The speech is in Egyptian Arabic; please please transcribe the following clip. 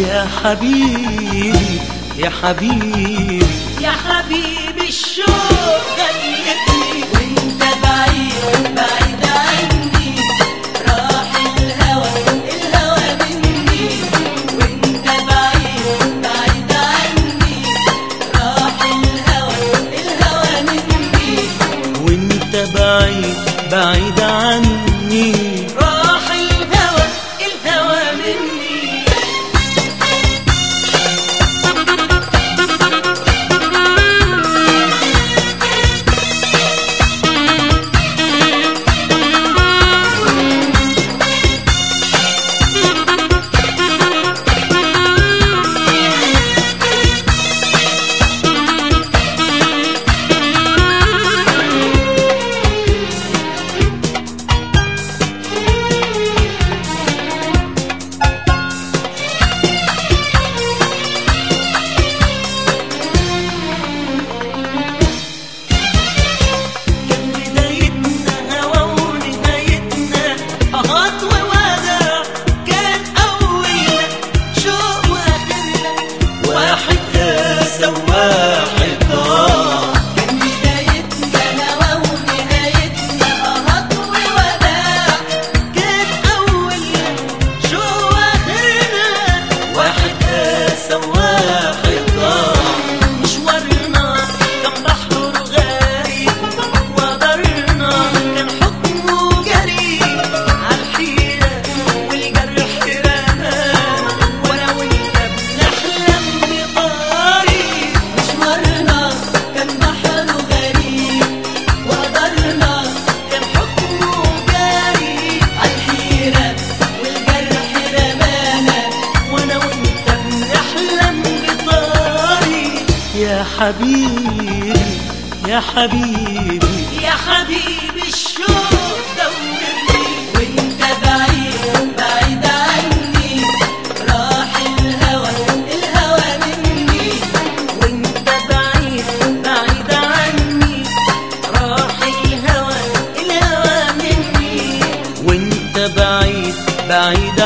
يا حبيبي يا حبيبي يا حبيبي الشوق غلبني وانت بعيد بعيد عني راح الهوى الهوى مني وانت بعيد بعيد عني راح الهوى الهوى مني وانت بعيد بعيد عني راح الهوى الهوى مني كان بدايتنا هوا ونهايتنا أهات ووداع كان أولنا شوق وآخرنا واحد قاسى وواحد ضاع كان بدايتنا هوا ونهايتنا أهات ووداع كان أولنا شوق وآخرنا واحد قاسى وواحد ضاع مشوارنا كان بحر غالي وقدرنا كان حكمه جري عالحيرة والجرح رمانا وانا وانت بنحلم بطاري مشوارنا كان بحر غريب وقدرنا كان حكمه جري عالحيرة والجرح رمانا وانا وانت بنحلم بطاري يا حبيبي يا حبيبي يا حبيبي الشوق دورني وانت بعيد بعيد عني راح الهوى الهوى مني وانت بعيد بعيد عني راح الهوى الهوى مني وانت بعيد بعيد